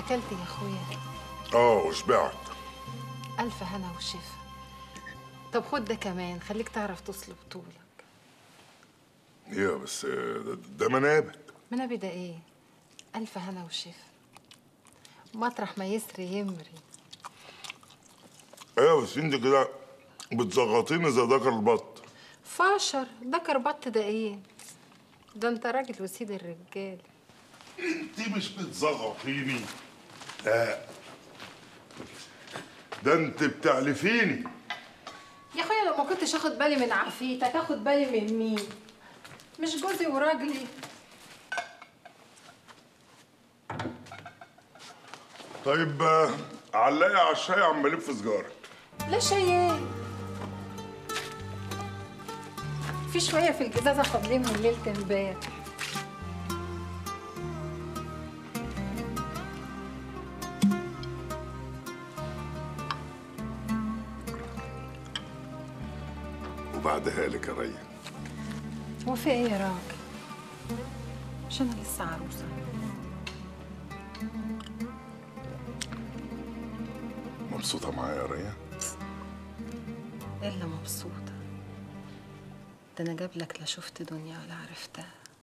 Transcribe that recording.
كلت يا اخويا اه وشبعت الف هنا وشفا طب خد ده كمان خليك تعرف تصلب طولك ايه بس ده, ده منابت منبي ده ايه الف هنا وشفا مطرح ما يسري يمري ايوه بس انت كده بتزغطيني زي ذكر البط فاشر دكر بط ده ايه ده انت راجل وسيد الرجال انت مش بتزغطيني لا ده انت بتعلفيني يا اخويا لو ما كنتش اخد بالي من عفيتك اخد بالي من مين مش جوزي وراجلي طيب آه، علقي على الشاي عم بلف سجاره لا شيء في شويه في الجزازه فاضلين من ليله امبارح وبعدها لك يا ريا هو في ايه يا راجل مش انا لسه عروسه مبسوطه معايا يا ريا الا مبسوطه ده انا جاب لك لا شفت دنيا ولا عرفتها